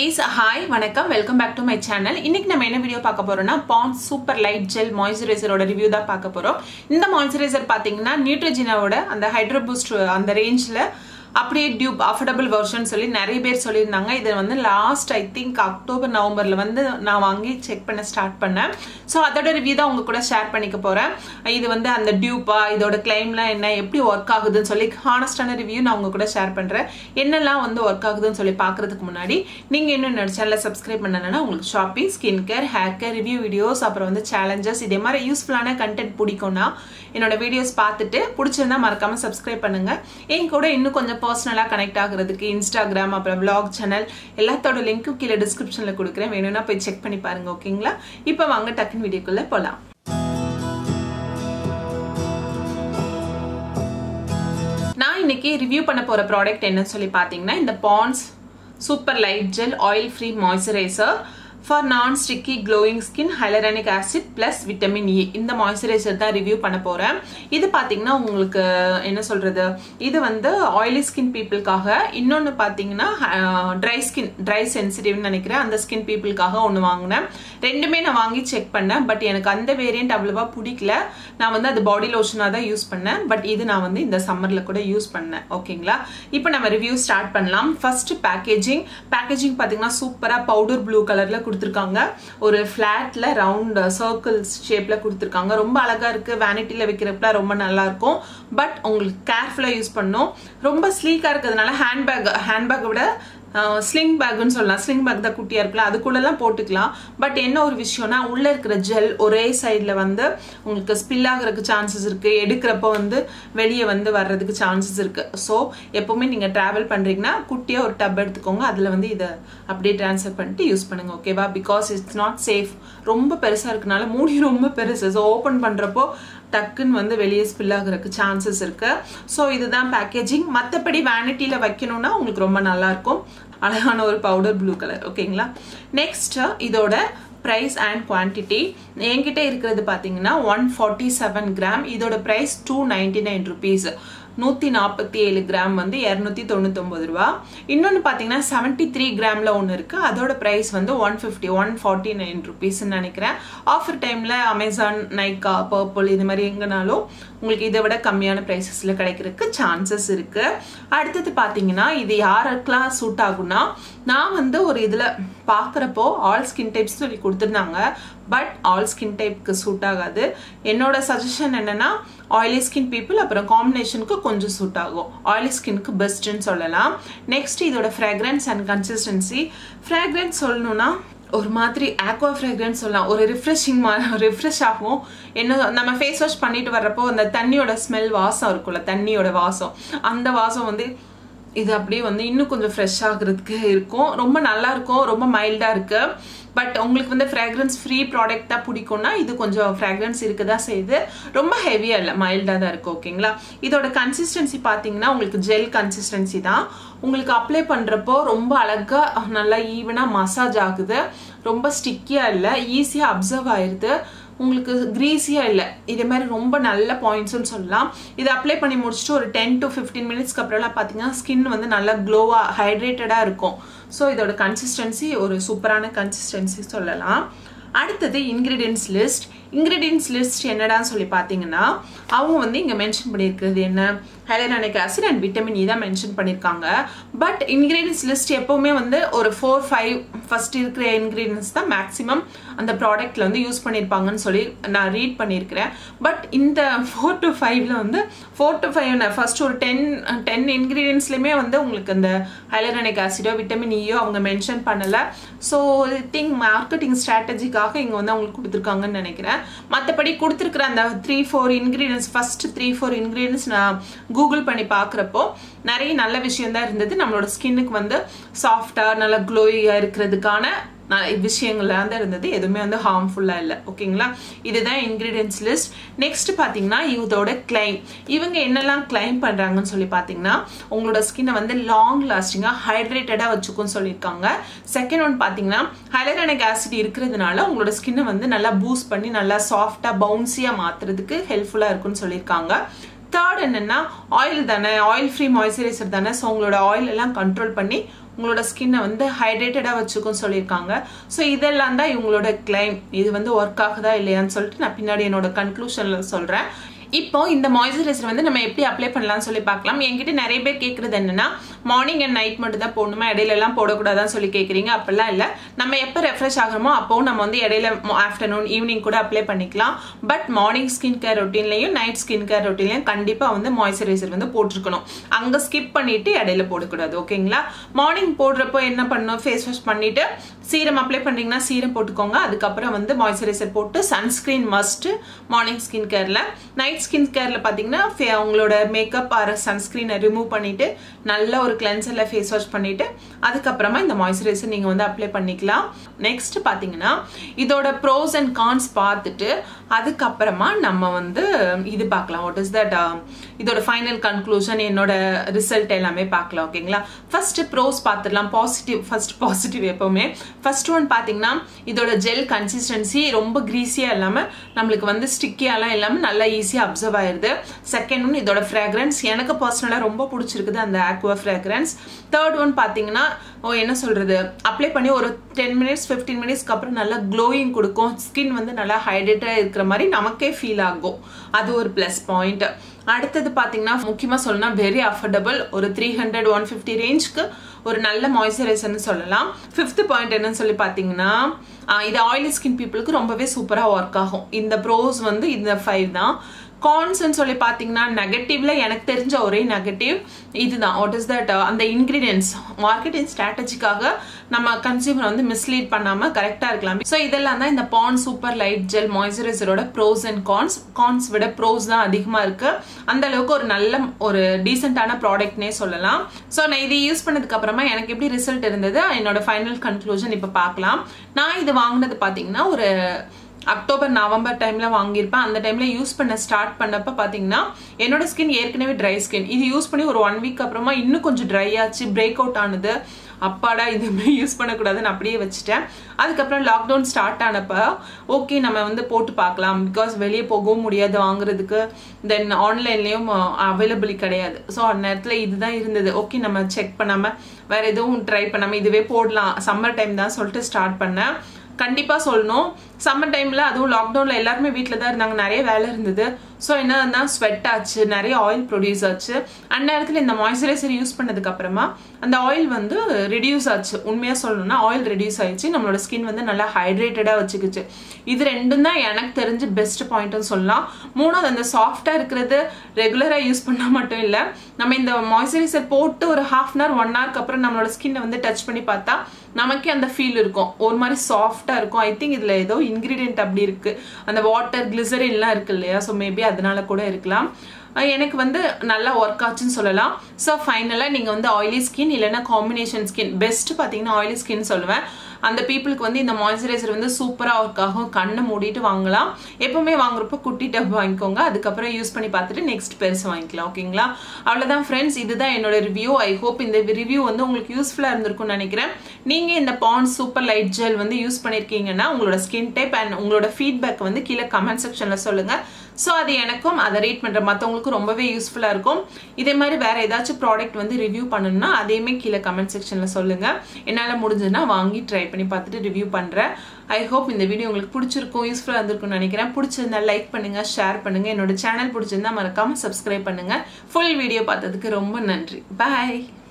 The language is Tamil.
குட்டீஸ் ஹாய் வணக்கம் welcome back to my channel இன்னைக்கு நம்ம என்ன வீடியோ பார்க்க போறோம்னா பாண்ட் சூப்பர் லைட் ஜெல் மாய்ஸ்சரைசரோட ரிவ்யூ தான் பார்க்க போறோம் இந்த மாய்ஸ்சரைசர் பார்த்தீங்கன்னா நியூட்ரஜினாவோட அந்த ஹைட்ரோ பூஸ்ட் அந்த ரேஞ்சில் அப்படியே டியூப் அஃபோர்டபுள் வெர்ஷன் சொல்லி நிறைய பேர் சொல்லியிருந்தாங்க இதை வந்து லாஸ்ட் ஐ திங்க் அக்டோபர் நவம்பரில் வந்து நான் வாங்கி செக் பண்ண ஸ்டார்ட் பண்ணேன் ஸோ அதோட ரிவ்யூ தான் உங்க கூட ஷேர் பண்ணிக்க போகிறேன் இது வந்து அந்த டியூப்பா இதோட கிளைம்லாம் என்ன எப்படி ஒர்க் ஆகுதுன்னு சொல்லி ஹானஸ்டான ரிவ்யூ நான் உங்க கூட ஷேர் பண்ணுறேன் என்னெல்லாம் வந்து ஒர்க் ஆகுதுன்னு சொல்லி பார்க்கறதுக்கு முன்னாடி நீங்கள் இன்னும் என்னோட சேனலில் சப்ஸ்கிரைப் பண்ணலன்னா உங்களுக்கு shopping skin care hair care review videos அப்புறம் வந்து சேலஞ்சஸ் இதே மாதிரி யூஸ்ஃபுல்லான கண்டென்ட் பிடிக்கும்னா என்னோட வீடியோஸ் பார்த்துட்டு பிடிச்சிருந்தா மறக்காம சப்ஸ்கிரைப் பண்ணுங்க என் கூட இன்னும் கொஞ்சம் பர்சனலாக கனெக்ட் ஆகுறதுக்கு இன்ஸ்டாகிராம் அப்புறம் பிளாக் சேனல் எல்லாத்தோட லிங்க்கும் கீழே டிஸ்கிரிப்ஷனில் கொடுக்குறேன் வேணும்னா போய் செக் பண்ணி பாருங்க ஓகேங்களா இப்போ வாங்க டக்குன்னு வீடியோக்குள்ளே போகலாம் நான் இன்னைக்கு ரிவ்யூ பண்ண போற ப்ராடக்ட் என்னன்னு சொல்லி பார்த்தீங்கன்னா இந்த Pond's super light gel oil free moisturiser for non sticky glowing skin hyaluronic acid plus vitamin E இந்த மாய்ஸ்சரைசர் தான் ரிவ்யூ பண்ண போறேன் இது பார்த்தீங்கன்னா உங்களுக்கு என்ன சொல்றது இது வந்து ஆயிலி ஸ்கின் பீப்புளுக்காக இன்னொன்று பார்த்தீங்கன்னா ட்ரை ஸ்கின் ட்ரை சென்சிட்டிவ்னு நினைக்கிறேன் அந்த ஸ்கின் பீப்புளுக்காக ஒன்று வாங்கினேன் ரெண்டுமே நான் வாங்கி செக் பண்ணேன் பட் எனக்கு அந்த வேரியண்ட் அவ்வளோவா பிடிக்கல நான் வந்து அது பாடி லோஷனாக தான் யூஸ் பண்ணேன் பட் இது நான் வந்து இந்த சம்மரில் கூட யூஸ் பண்ணேன் ஓகேங்களா இப்போ நம்ம ரிவ்யூ ஸ்டார்ட் பண்ணலாம் ஃபர்ஸ்ட் பேக்கேஜிங் பேக்கேஜிங் பார்த்தீங்கன்னா சூப்பராக பவுடர் ப்ளூ கலரில் கொடுத்துருக்காங்க ஒரு ஃப்ளாட்ல ரவுண்ட் சர்க்கிள்ஸ் ஷேப்ல கொடுத்துருக்காங்க ரொம்ப அழகா இருக்கு வேனிட்டியில வைக்கிறப்பல ரொம்ப நல்லா இருக்கும் பட் உங்களுக்கு கேர்ஃபுல்லா யூஸ் பண்ணும் ரொம்ப ஸ்லீக்கா இருக்கிறதுனால ஹேண்ட்பேக் ஹேண்ட்பேக்கை விட ஸ்லிங் பேக்குன்னு சொல்லலாம் ஸ்லிங் பேக் தான் குட்டியாக இருக்குல்ல அதுக்குள்ளெல்லாம் போட்டுக்கலாம் பட் என்ன ஒரு விஷயம்னா உள்ளே இருக்கிற ஜெல் ஒரே சைடில் வந்து உங்களுக்கு ஸ்பில் ஆகிறதுக்கு சான்சஸ் இருக்குது எடுக்கிறப்போ வந்து வெளியே வந்து வர்றதுக்கு சான்சஸ் இருக்குது ஸோ எப்போவுமே நீங்கள் ட்ராவல் பண்ணுறீங்கன்னா குட்டியாக ஒரு டப் எடுத்துக்கோங்க அதில் வந்து இதை அப்படியே ட்ரான்ஸ்ஃபர் பண்ணிட்டு யூஸ் பண்ணுங்கள் ஓகேவா பிகாஸ் இட்ஸ் நாட் சேஃப் ரொம்ப பெருசாக இருக்கனால மூடி ரொம்ப பெருசு ஸோ ஓப்பன் பண்ணுறப்போ டக்குன்னு வந்து வெளியே ஸ்பில் ஆகிறதுக்கு சான்சஸ் இருக்கு ஸோ இதுதான் பேக்கேஜிங் மற்றபடி வேனிட்டியில் வைக்கணும்னா உங்களுக்கு ரொம்ப நல்லா இருக்கும் அழகான ஒரு பவுடர் ப்ளூ கலர் ஓகேங்களா நெக்ஸ்ட் இதோட ப்ரைஸ் அண்ட் குவான்டிட்டி என்கிட்ட இருக்கிறது பார்த்தீங்கன்னா ஒன் ஃபார்ட்டி செவன் கிராம் இதோட price two ninety nine rupees நூற்றி நாற்பத்தி ஏழு கிராம் வந்து இரநூத்தி தொண்ணூத்தொம்பது ரூபா இன்னொன்று பார்த்தீங்கன்னா செவன்ட்டி த்ரீ கிராமில் ஒன்று இருக்குது அதோட ப்ரைஸ் வந்து one fifty one forty nine ருபீஸ்ன்னு நினைக்கிறேன் ஆஃபர் டைமில் அமேசான் நைக்கா பர்பிள் இது மாதிரி எங்கேனாலும் உங்களுக்கு இதை விட கம்மியான ப்ரைஸஸில் கிடைக்கிறதுக்கு சான்சஸ் இருக்குது அடுத்தது பார்த்தீங்கன்னா இது யாருக்கெல்லாம் சூட் ஆகும்னா நான் வந்து ஒரு இதில் பார்க்குறப்போ ஆல் ஸ்கின் டைப்ஸ் சொல்லி கொடுத்துருந்தாங்க பட் ஆல் ஸ்கின் டைப்க்கு சூட் ஆகாது என்னோட சஜஷன் என்னன்னா ஆயிலி ஸ்கின் பீப்புள் அப்புறம் காம்பினேஷனுக்கு கொஞ்சம் சூட் ஆகும் ஆயிலி ஸ்கின்க்கு பெஸ்ட்டுன்னு சொல்லலாம் நெக்ஸ்ட் இதோட ஃப்ராக்ரன்ஸ் அண்ட் கன்சிஸ்டன்சி ஃப்ராக்ரன்ஸ் சொல்லணும்னா ஒரு மாதிரி ஆக்வா ஃப்ராக்ரன்ஸ் சொல்லலாம் ஒரு ரிஃப்ரெஷிங் ரிஃப்ரெஷ் ஆகும் என்ன நம்ம ஃபேஸ் வாஷ் பண்ணிட்டு வர்றப்போ அந்த தண்ணியோட ஸ்மெல் வாசம் இருக்கும்ல தண்ணியோட வாசம் அந்த வாசம் வந்து இது அப்படியே வந்து இன்னும் கொஞ்சம் ஃப்ரெஷ் ஆகுறதுக்கு இருக்கும் ரொம்ப நல்லா இருக்கும் ரொம்ப மைல்டாக இருக்கு பட் உங்களுக்கு வந்து ஃப்ராக்ரன்ஸ் ஃப்ரீ ப்ராடக்டாக பிடிக்கும்னா இது கொஞ்சம் ஃப்ராக்ரன்ஸ் இருக்க தான் செய்யுது ரொம்ப ஹெவியாக இல்லை மைல்டாக தான் இருக்குது ஓகேங்களா இதோட கன்சிஸ்டன்சி பார்த்தீங்கன்னா உங்களுக்கு ஜெல் கன்சிஸ்டன்சி தான் உங்களுக்கு அப்ளை பண்ணுறப்போ ரொம்ப அழகாக நல்லா ஈவனாக மசாஜ் ஆகுது ரொம்ப ஸ்டிக்கியாக இல்லை ஈஸியாக அப்சர்வ் ஆயிடுது உங்களுக்கு க்ரீஸியாக இல்லை இதே மாதிரி ரொம்ப நல்ல பாயிண்ட்ஸ்னு சொல்லலாம் இது அப்ளை பண்ணி முடிச்சுட்டு ஒரு டென் டு ஃபிஃப்டீன் மினிட்ஸ்க்கு அப்புறம்லாம் பார்த்தீங்கன்னா ஸ்கின் வந்து நல்லா க்ளோவாக ஹைட்ரேட்டடாக இருக்கும் ஸோ இதோட கன்சிஸ்டன்சி ஒரு சூப்பரான கன்சிஸ்டன்சி சொல்லலாம் அடுத்தது இன்க்ரீடியன்ஸ் லிஸ்ட் இன்க்ரீடியன்ஸ் லிஸ்ட் என்னடான்னு சொல்லி பார்த்தீங்கன்னா அவங்க வந்து இங்கே மென்ஷன் பண்ணியிருக்கிறது என்ன hyaluronic acid and vitamin E தான் மென்ஷன் பண்ணியிருக்காங்க பட் இன்க்ரீடியன்ஸ் லிஸ்ட் எப்போவுமே வந்து ஒரு ஃபோர் ஃபைவ் ஃபர்ஸ்ட் இருக்கிற இன்க்ரீடியன்ஸ் தான் மேக்ஸிமம் அந்த ப்ராடக்ட்ல வந்து யூஸ் பண்ணியிருப்பாங்கன்னு சொல்லி நான் ரீட் பண்ணியிருக்கிறேன் பட் இந்த ஃபோர் டு ஃபைவ்ல வந்து ஃபோர் டு ஃபைவ் ஃபர்ஸ்ட் ஒரு டென் டென் இன்க்ரீடியன்ஸ்லையுமே வந்து உங்களுக்கு அந்த ஹைலரானிக் ஆசிடோ விட்டமின் இயோ அவங்க மென்ஷன் பண்ணலை ஸோ திங்க் மார்க்கெட்டிங் ஸ்ட்ராட்டஜிக்காக இங்கே வந்து அவங்களுக்கு கொடுத்துருக்காங்கன்னு நினைக்கிறேன் மற்றபடி கொடுத்துருக்குற அந்த three four ingredients first three four ingredients நான் கூகுள் பண்ணி பார்க்குறப்போ நிறைய நல்ல விஷயம் தான் இருந்தது நம்மளோட ஸ்கின்னுக்கு வந்து சாஃப்டாக நல்லா க்ளோயியாக இருக்கிறதுக்கான விஷயங்கள்லாம் தான் இருந்தது எதுவுமே வந்து ஹார்ம்ஃபுல்லாக இல்லை ஓகேங்களா இதுதான் இன்க்ரீடியன்ஸ் லிஸ்ட் நெக்ஸ்ட் பார்த்தீங்கன்னா இதோட கிளைம் இவங்க என்னெல்லாம் கிளைம் பண்ணுறாங்கன்னு சொல்லி பார்த்தீங்கன்னா உங்களோட ஸ்கின்னை வந்து லாங் லாஸ்டிங்காக ஹைட்ரேட்டடாக வச்சுக்கும்னு சொல்லியிருக்காங்க செகண்ட் ஒன் பார்த்தீங்கன்னா ஹைலரானிக் ஆசிட் இருக்கிறதுனால உங்களோட ஸ்கின்னை வந்து நல்லா பூஸ்ட் பண்ணி நல்லா சாஃப்டாக பவுன்சியாக மாற்றுறதுக்கு ஹெல்ப்ஃபுல்லாக இருக்குன்னு சொல்லியிருக்காங்க தேர்ட் என்னன்னா ஆயில் தானே ஆயில் ஃப்ரீ மாய்ஸ்சரைசர் தானே ஸோ உங்களோட ஆயில் எல்லாம் கண்ட்ரோல் பண்ணி உங்களோட ஸ்கின்னை வந்து ஹைட்ரேட்டடாக வச்சுக்கும் சொல்லியிருக்காங்க ஸோ இதெல்லாம் தான் இவங்களோட கிளைம் இது வந்து ஒர்க் ஆகுதா இல்லையான்னு சொல்லிட்டு நான் பின்னாடி என்னோட கன்க்ளூஷனில் சொல்கிறேன் இப்போ இந்த மாய்ஸ்சரைசர் வந்து நம்ம எப்படி அப்ளை பண்ணலாம்னு சொல்லி பார்க்கலாம் என்கிட்ட நிறைய பேர் கேட்குறது என்னன்னா மார்னிங் அண்ட் நைட் மட்டும் தான் போடணுமா இடையில எல்லாம் போடக்கூடாதான்னு சொல்லி கேட்குறீங்க அப்படிலாம் இல்லை நம்ம எப்போ ரெஃப்ரெஷ் ஆகிறோமோ அப்போவும் நம்ம வந்து இடையில ஆஃப்டர்நூன் ஈவினிங் கூட அப்ளை பண்ணிக்கலாம் பட் மார்னிங் ஸ்கின் கேர் ரொட்டீன்லையும் நைட் ஸ்கின் கேர் ரொட்டீன்லையும் கண்டிப்பாக வந்து மாய்ஸ்சரைசர் வந்து போட்டிருக்கணும் அங்கே ஸ்கிப் பண்ணிட்டு இடையில போடக்கூடாது ஓகேங்களா மார்னிங் போடுறப்போ என்ன பண்ணணும் ஃபேஸ் வாஷ் பண்ணிட்டு சீரம் அப்ளை பண்ணுறீங்கன்னா சீரம் போட்டுக்கோங்க அதுக்கப்புறம் வந்து மாய்ஸ்சரைசர் போட்டு சன்ஸ்கிரீன் மஸ்ட் மார்னிங் ஸ்கின் கேரில் நைட் ஸ்கின் கேரில் பார்த்தீங்கன்னா உங்களோட மேக்கப் ஆர் சன்ஸ்கிரீனை ரிமூவ் பண்ணிட்டு நல்ல ஒரு கிளென்சரில் ஃபேஸ் வாஷ் பண்ணிட்டு அதுக்கப்புறமா இந்த மாய்ஸ்சரைசர் நீங்கள் வந்து அப்ளை பண்ணிக்கலாம் நெக்ஸ்ட் பார்த்தீங்கன்னா இதோட ப்ரோஸ் அண்ட் கான்ஸ் பார்த்துட்டு அதுக்கப்புறமா நம்ம வந்து இது பார்க்கலாம் வாட் இஸ் தட் இதோட ஃபைனல் கன்க்ளூஷன் என்னோட ரிசல்ட் எல்லாமே பார்க்கலாம் ஓகேங்களா ஃபர்ஸ்ட் ப்ரோஸ் பார்த்துடலாம் பாசிட்டிவ் ஃபர்ஸ்ட் பாசிட்டிவ் எப்பவுமே ஃபர்ஸ்ட் ஒன் பார்த்தீங்கன்னா இதோட ஜெல் கன்சிஸ்டன்சி ரொம்ப க்ரீஸியாக இல்லாமல் நம்மளுக்கு வந்து ஸ்டிக்கியாலாம் இல்லாமல் நல்லா ஈஸியாக அப்சர்வ் ஆயிருது செகண்ட் ஒன் இதோட ஃப்ராக்ரன்ஸ் எனக்கு பர்சனலாக ரொம்ப பிடிச்சிருக்குது அந்த ஆக்வா ஃப்ராக்ரன்ஸ் தேர்ட் ஒன் பார்த்தீங்கன்னா ஓ என்ன சொல்கிறது அப்ளை பண்ணி ஒரு டென் மினிட்ஸ் ஃபிஃப்டீன் மினிட்ஸ்க்கு அப்புறம் நல்லா க்ளோயிங் கொடுக்கும் ஸ்கின் வந்து நல்லா ஹைட்ரேட்டாக இருக்கிற மாதிரி நமக்கே ஃபீல் ஆகும் அது ஒரு ப்ளஸ் பாயிண்ட் அடுத்தது பார்த்தீங்கன்னா முக்கியமாக சொல்லணும்னா வெரி அஃபோர்டபுள் ஒரு த்ரீ ஹண்ட்ரட் ஒன் ஃபிஃப்டி ரேஞ்ச்க்கு ஒரு நல்ல மாய்ஸ்சரைசர்னு சொல்லலாம் ஃபிஃப்த் பாயிண்ட் என்னன்னு சொல்லி பார்த்தீங்கன்னா இது ஆயிலி ஸ்கின் பீப்புளுக்கு ரொம்பவே சூப்பராக ஒர்க் ஆகும் இந்த ப்ரோஸ் வந்து இந்த ஃபைவ் தான் கான்ஸ்ன்னு சொல்லி பார்த்தீங்கன்னா நெகட்டிவ்ல எனக்கு தெரிஞ்ச ஒரே நெகட்டிவ் இதுதான் வாட் இஸ் தட் அந்த இன்கிரீடியன்ஸ் மார்க்கெட்டிங் ஸ்ட்ராட்டஜிக்காக நம்ம கன்சியூமர் வந்து மிஸ்லீட் பண்ணாம கரெக்டா இருக்கலாம் ஸோ இதெல்லாம் தான் இந்த பான் சூப்பர் லைட் ஜெல் மாய்ஸ்சரைசரோட ப்ரோஸ் அண்ட் கான்ஸ் கான்ஸ் விட ப்ரோஸ் தான் அதிகமா இருக்கு அந்த அளவுக்கு ஒரு நல்ல ஒரு டீசென்டான ப்ராடக்ட்னே சொல்லலாம் ஸோ நான் இதை யூஸ் பண்ணதுக்கு அப்புறமா எனக்கு எப்படி ரிசல்ட் இருந்தது என்னோட ஃபைனல் கன்க்ளூஷன் இப்போ பார்க்கலாம் நான் இது வாங்கினது பார்த்தீங்கன்னா ஒரு அக்டோபர் நவம்பர் டைம்ல வாங்கியிருப்பேன் அந்த டைம்ல யூஸ் பண்ண ஸ்டார்ட் பண்ணப்ப பாத்தீங்கன்னா என்னோட ஸ்கின் ஏற்கனவே ட்ரை ஸ்கின் இது யூஸ் பண்ணி ஒரு ஒன் வீக் அப்புறமா இன்னும் கொஞ்சம் ட்ரை ஆச்சு பிரேக் அவுட் ஆனது அப்பாடா இதுவுமே யூஸ் பண்ணக்கூடாதுன்னு அப்படியே வச்சுட்டேன் அதுக்கப்புறம் லாக்டவுன் ஸ்டார்ட் ஆனப்ப ஓகே நம்ம வந்து போட்டு பார்க்கலாம் பிகாஸ் வெளியே போகவும் முடியாது வாங்குறதுக்கு தென் ஆன்லைன்லேயும் அவைலபிள் கிடையாது ஸோ அந்த நேரத்தில் இதுதான் இருந்தது ஓகே நம்ம செக் பண்ணாமல் வேற எதுவும் ட்ரை பண்ணாமல் இதுவே போடலாம் சம்மர் டைம் தான் சொல்லிட்டு ஸ்டார்ட் பண்ணேன் கண்டிப்பாக சொல்லணும் சம்மர் டைமில் அதுவும் லாக்டவுனில் எல்லாருமே வீட்டில் தான் இருந்தாங்க நிறைய வேலை இருந்தது ஸோ என்னன்னா ஸ்வெட் ஆச்சு நிறைய ஆயில் ப்ரொடியூஸ் ஆச்சு அந்த நேரத்தில் இந்த மாய்ஸ்சரைசர் யூஸ் பண்ணதுக்கு அப்புறமா அந்த ஆயில் வந்து ரெடியூஸ் ஆச்சு உண்மையாக சொல்லணும்னா ஆயில் ரெடியூஸ் ஆயிடுச்சு நம்மளோட ஸ்கின் வந்து நல்லா ஹைட்ரேட்டடாக வச்சுக்கிச்சு இது ரெண்டும் தான் எனக்கு தெரிஞ்சு பெஸ்ட் பாயிண்ட்னு சொல்லலாம் மூணாவது அந்த சாஃப்டாக இருக்கிறது ரெகுலராக யூஸ் பண்ணால் மட்டும் இல்லை நம்ம இந்த மாய்ஸ்சரைசர் போட்டு ஒரு ஹாஃப் அன் ஹவர் ஒன் ஹவருக்கு அப்புறம் நம்மளோட ஸ்கின்னை வந்து டச் பண்ணி பார்த்தா நமக்கே அந்த ஃபீல் இருக்கும் ஒரு மாதிரி சாஃப்டாக இருக்கும் ஐ திங்க் இதில் ஏதோ இன்க்ரீடியன்ட் அப்படி இருக்கு அந்த வாட்டர் கிளிசரின்லாம் இருக்கு இல்லையா ஸோ மேபி அதனால கூட இருக்கலாம் எனக்கு வந்து நல்லா ஒர்க் ஆச்சுன்னு சொல்லலாம் ஸோ ஃபைனலாக நீங்கள் வந்து ஆயிலி ஸ்கின் இல்லைன்னா காம்பினேஷன் ஸ்கின் பெஸ்ட் பார்த்தீங்கன்னா ஆயிலி ஸ்கின் சொல்லுவேன் அந்த பீப்புளுக்கு வந்து இந்த மாய்ஸ்சரைசர் வந்து சூப்பராக ஒர்க் ஆகும் கண்ணை மூடிட்டு வாங்கலாம் எப்பவுமே வாங்குறப்போ குட்டி டப் வாங்கிக்கோங்க அதுக்கப்புறம் யூஸ் பண்ணி பார்த்துட்டு நெக்ஸ்ட் பெருசு வாங்கிக்கலாம் ஓகேங்களா அவ்வளோதான் ஃப்ரெண்ட்ஸ் இதுதான் என்னோட ரிவ்யூ ஐ ஹோப் இந்த ரிவ்யூ வந்து உங்களுக்கு யூஸ்ஃபுல்லாக இருந்திருக்கும்னு நினைக்கிறேன் நீங்கள் இந்த பாண்ட் சூப்பர் லைட் ஜெல் வந்து யூஸ் பண்ணியிருக்கீங்கன்னா உங்களோட ஸ்கின் டைப் அண்ட் உங்களோட ஃபீட்பேக் வந்து கீழே கமெண்ட் செக்ஷனில் சொல்லுங்கள் ஸோ அது எனக்கும் அதை ரீட் பண்ணுற மற்றவங்களுக்கும் ரொம்பவே யூஸ்ஃபுல்லாக இருக்கும் இதே மாதிரி வேற ஏதாச்சும் ப்ராடக்ட் வந்து ரிவ்யூ பண்ணணும்னா அதையுமே கீழே கமெண்ட் செக்ஷனில் சொல்லுங்கள் என்னால் முடிஞ்சதுன்னா வாங்கி ட்ரை பண்ணி பார்த்துட்டு ரிவ்யூ பண்ணுறேன் ஐ ஹோப் இந்த வீடியோ உங்களுக்கு பிடிச்சிருக்கும் யூஸ்ஃபுல்லாக இருந்திருக்கும்னு நினைக்கிறேன் பிடிச்சிருந்தா லைக் பண்ணுங்கள் ஷேர் பண்ணுங்கள் என்னோட சேனல் பிடிச்சிருந்தா மறக்காமல் சப்ஸ்கிரைப் பண்ணுங்கள் ஃபுல் வீடியோ பார்த்ததுக்கு ரொம்ப நன்றி பாய்